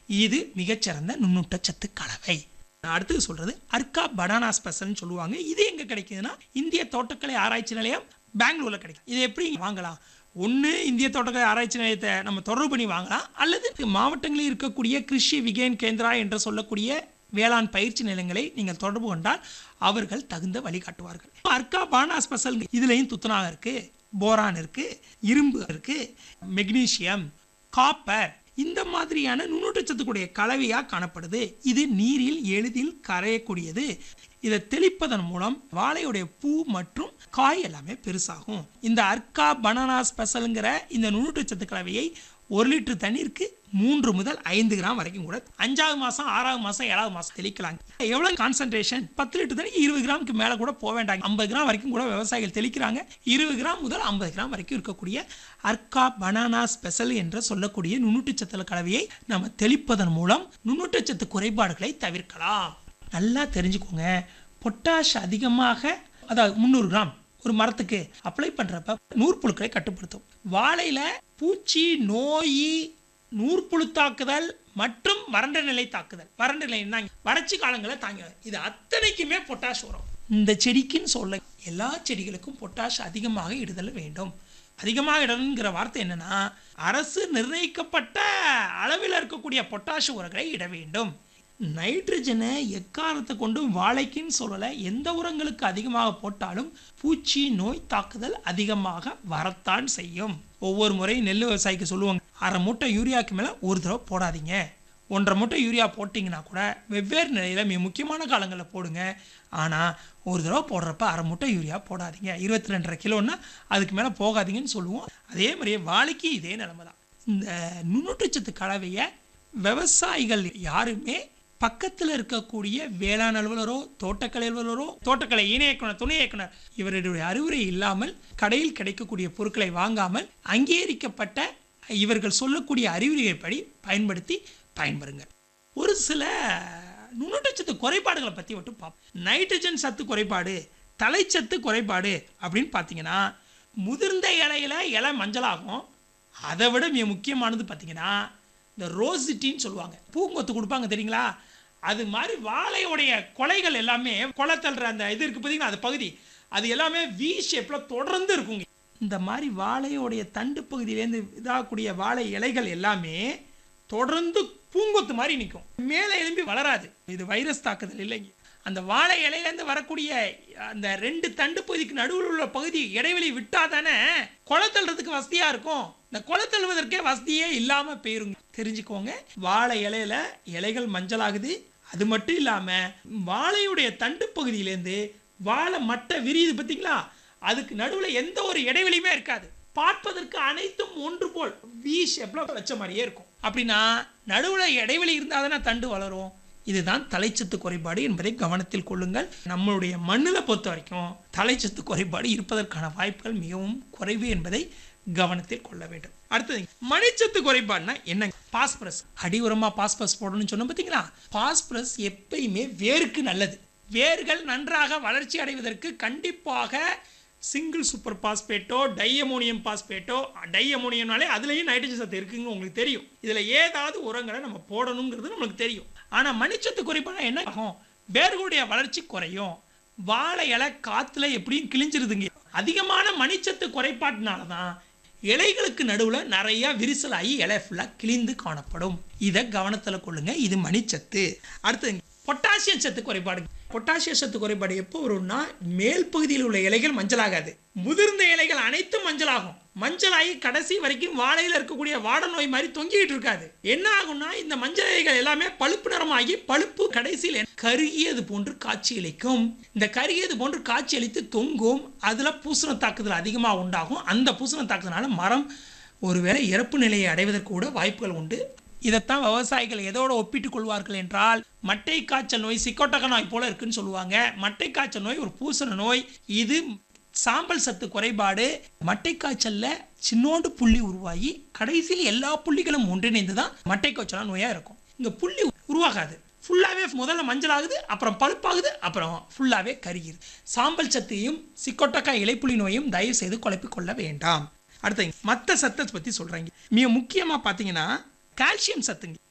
இது மிகச்சிறந்த நுண்ணூட்டச்சத்து கலவை அடுத்தது சொல்றது அர்க்கா பனானா ஸ்பெஷல்னு சொல்லுவாங்க இது எங்க கிடைக்குதுன்னா இந்திய தோட்டக்கலை ஆராய்ச்சி நிலையம் பெங்களூர்ல கிடைக்கும் இது எப்படி வாங்கலாம் ஒன்று இந்திய தோட்டக்கலை ஆராய்ச்சி நிலையத்தை நம்ம தொடர்பு பண்ணி வாங்கலாம் அல்லது மாவட்டங்களில் இருக்கக்கூடிய கிருஷி விகேன் கேந்திரா என்று சொல்லக்கூடிய வேளாண் பயிற்சி நிலையங்களை நீங்கள் தொடர்பு கொண்டால் அவர்கள் தகுந்த வழிகாட்டுவார்கள் அர்க்கா பானா ஸ்பெஷல் இதுலேயும் துத்தநாகம் இருக்கு போரான் இருக்கு இரும்பு இருக்கு மெக்னீசியம் காப்பர் இந்த மாதிரியான நுண்ணூட்டச்சத்துக்குடைய கலவையாக காணப்படுது இது நீரில் எளிதில் கரையக்கூடியது இதை தெளிப்பதன் மூலம் வாழையுடைய பூ மற்றும் காய் எல்லாமே பெருசாகும் இந்த அர்க்கா பனானா ஸ்பெஷலுங்கிற இந்த நுண்ணூட்டச்சத்து கலவையை ஒரு லிட்டர் தண்ணீருக்கு மூன்று முதல் ஐந்து கிராம் வரைக்கும் கூட அஞ்சாவது மாதம் ஆறாவது மாதம் ஏழாவது மாதம் தெளிக்கலாம் எவ்வளோ கான்சன்ட்ரேஷன் பத்து லிட்டர் தண்ணி இருபது கிராமுக்கு மேலே கூட போக வேண்டாம் ஐம்பது கிராம் வரைக்கும் கூட விவசாயிகள் தெளிக்கிறாங்க இருபது கிராம் முதல் ஐம்பது கிராம் வரைக்கும் இருக்கக்கூடிய அர்க்கா பனானா ஸ்பெஷல் என்று சொல்லக்கூடிய நுண்ணூட்டச்சத்து கலவையை நம்ம தெளிப்பதன் மூலம் நுண்ணூட்டச்சத்து குறைபாடுகளை தவிர்க்கலாம் நல்லா தெரிஞ்சுக்கோங்க பொட்டாஷ் அதிகமாக அதாவது முந்நூறு கிராம் ஒரு மரத்துக்கு அப்ளை பண்ணுறப்ப நூற்புழுக்களை கட்டுப்படுத்தும் வாழையில் பூச்சி நோய் நூற்புழு தாக்குதல் மற்றும் வறண்ட நிலை தாக்குதல் வறண்ட நிலை என்ன வறட்சி காலங்களை தாங்க இது அத்தனைக்குமே பொட்டாஷ் வரும் இந்த செடிக்குன்னு சொல்ல எல்லா செடிகளுக்கும் பொட்டாஷ் அதிகமாக இடுதல் வேண்டும் அதிகமாக இடணுங்கிற வார்த்தை என்னன்னா அரசு நிர்ணயிக்கப்பட்ட அளவில் இருக்கக்கூடிய பொட்டாஷ் உரங்களை இட வேண்டும் நைட்ரஜனை எக்காரத்தை கொண்டும் வாழைக்குன்னு சொல்லலை எந்த உரங்களுக்கு அதிகமாக போட்டாலும் பூச்சி நோய் தாக்குதல் அதிகமாக வரத்தான் செய்யும் ஒவ்வொரு முறையும் நெல் விவசாயிக்கு சொல்லுவாங்க அரை மூட்டை யூரியாவுக்கு மேலே ஒரு தடவை போடாதீங்க ஒன்றரை மூட்டை யூரியா போட்டிங்கன்னா கூட வெவ்வேறு நிலையில் மிக முக்கியமான காலங்களில் போடுங்க ஆனால் ஒரு தடவை போடுறப்ப அரை மூட்டை யூரியா போடாதீங்க இருபத்தி ரெண்டரை கிலோன்னா அதுக்கு மேலே போகாதீங்கன்னு சொல்லுவோம் அதே மாதிரியே வாழைக்கு இதே நிலைமை தான் இந்த நுண்ணூட்டச்சத்து கலவையை விவசாயிகள் யாருமே பக்கத்தில் இருக்கக்கூடிய வேளாண் அலுவலரோ தோட்டக்கலை அலுவலரோ தோட்டக்கலை இணை இயக்குனர் துணை இயக்குனர் இவருடைய அறிவுரை இல்லாமல் கடையில் கிடைக்கக்கூடிய பொருட்களை வாங்காமல் அங்கீகரிக்கப்பட்ட இவர்கள் சொல்லக்கூடிய அறிவுரைப்படி பயன்படுத்தி பயன்பெறுங்கள் ஒரு சில நுண்ணூட்டச்சத்து குறைபாடுகளை பற்றி மட்டும் பார்ப்போம் நைட்ரஜன் சத்து குறைபாடு தலைச்சத்து குறைபாடு அப்படின்னு பார்த்தீங்கன்னா முதிர்ந்த இலையில இலை மஞ்சளாகும் அதை விட மிக முக்கியமானது பார்த்தீங்கன்னா இந்த ரோசிட்டின்னு சொல்லுவாங்க பூங்கொத்து கொடுப்பாங்க தெரியுங்களா அது மாதிரி வாழையுடைய கொலைகள் எல்லாமே கொலை தள்ளுற அந்த இது இருக்குது பார்த்தீங்களா அந்த பகுதி அது எல்லாமே வி ஷேப்பில் தொடர்ந்து இருக்குங்க இந்த மாதிரி வாழையோடைய தண்டு பகுதியிலேருந்து இதாகக்கூடிய வாழை இலைகள் எல்லாமே தொடர்ந்து பூங்கொத்து மாதிரி நிற்கும் மேலே எழும்பி வளராது இது வைரஸ் தாக்குதல் இல்லைங்க அந்த வாழை இலையிலேருந்து வரக்கூடிய அந்த ரெண்டு தண்டு பகுதிக்கு நடுவில் உள்ள பகுதி இடைவெளி விட்டா தானே கொலை தள்ளுறதுக்கு வசதியா இருக்கும் இந்த கொலை தள்ளுவதற்கே வசதியே இல்லாம போயிருங்க தெரிஞ்சுக்கோங்க வாழை இலையில இலைகள் மஞ்சளாகுது அது மட்டும் இல்லாம வாழையுடைய தண்டு பகுதியிலேருந்து வாழை மட்டை விரியுது பார்த்தீங்களா அதுக்கு நடுவில் எந்த ஒரு இடைவெளியுமே இருக்காது பார்ப்பதற்கு அனைத்தும் ஒன்று போல் வி ஷேப்ல வச்ச மாதிரியே இருக்கும் அப்படின்னா நடுவில் இடைவெளி இருந்தால் தானே தண்டு வளரும் இதுதான் தலைச்சத்து குறைபாடு என்பதை கவனத்தில் கொள்ளுங்கள் நம்மளுடைய மண்ணில் பொறுத்த வரைக்கும் தலைச்சத்து குறைபாடு இருப்பதற்கான வாய்ப்புகள் மிகவும் குறைவு என்பதை கவனத்தில் கொள்ள வேண்டும் அடுத்தது மணிச்சத்து குறைபாடுனா என்ன பாஸ்பரஸ் அடி உரமா பாஸ்பரஸ் போடணும்னு சொன்னோம் பார்த்தீங்களா பாஸ்பரஸ் எப்பயுமே வேருக்கு நல்லது வேர்கள் நன்றாக வளர்ச்சி அடைவதற்கு கண்டிப்பாக சிங்கிள் சூப்பர் பாஸ்பேட்டோ டையமோனியம் பாஸ்பேட்டோ டையமோனியம்னாலே அதுலேயும் நைட்ரஜன் சத்து இருக்குங்க உங்களுக்கு தெரியும் இதில் ஏதாவது உரங்களை நம்ம போடணுங்கிறது நம்மளுக்கு தெரியும் ஆனால் மணிச்சத்து குறைபாடு என்ன ஆகும் வேர்களுடைய வளர்ச்சி குறையும் வாழை இலை காற்றுல எப்படியும் கிழிஞ்சிருதுங்க அதிகமான மணிச்சத்து குறைபாட்டினால தான் இலைகளுக்கு நடுவில் நிறைய விரிசலாகி இலை ஃபுல்லாக கிழிந்து காணப்படும் இதை கவனத்தில் கொள்ளுங்க இது மணிச்சத்து அடுத்தது பொட்டாசியம் சத்து குறைபாடு பொட்டாசியம் சத்து குறைபாடு எப்போ வரும்னா மேல் பகுதியில் உள்ள இலைகள் மஞ்சளாகாது முதிர்ந்த இலைகள் அனைத்தும் மஞ்சளாகும் மஞ்சளாகி கடைசி வரைக்கும் வாழையில் இருக்கக்கூடிய வாட நோய் மாதிரி தொங்கிட்டு இருக்காது என்ன ஆகும்னா இந்த மஞ்சள் இலைகள் எல்லாமே பழுப்பு நிறமாகி பழுப்பு கடைசியில் கருகியது போன்று காட்சி அளிக்கும் இந்த கருகியது போன்று காட்சி அளித்து தொங்கும் அதில் பூசண தாக்குதல் அதிகமாக உண்டாகும் அந்த பூசண தாக்குதலால மரம் ஒருவேளை இறப்பு நிலையை அடைவதற்கு கூட வாய்ப்புகள் உண்டு இதைத்தான் விவசாயிகள் எதோட ஒப்பிட்டுக் கொள்வார்கள் என்றால் மட்டை காய்ச்சல் நோய் சிக்கோட்டக நோய் போல இருக்குன்னு சொல்லுவாங்க மட்டை காய்ச்சல் நோய் ஒரு பூசண நோய் இது சாம்பல் சத்து குறைபாடு மட்டை காய்ச்சல்ல சின்னோண்டு புள்ளி உருவாகி கடைசியில் எல்லா புள்ளிகளும் ஒன்றிணைந்து தான் மட்டை காய்ச்சல் நோயா இருக்கும் இந்த புள்ளி உருவாகாது ஃபுல்லாகவே முதல்ல மஞ்சள் ஆகுது அப்புறம் பழுப்பாகுது அப்புறம் ஃபுல்லாகவே கருகிருது சாம்பல் சத்தையும் சிக்கோட்டக்காய் இலைப்புள்ளி நோயும் தயவு செய்து குழப்பிக் கொள்ள வேண்டாம் அடுத்தது மற்ற சத்தை பற்றி சொல்கிறாங்க மிக முக்கியமாக பார்த்தீங்கன்னா கால்சியம் சத்துங்க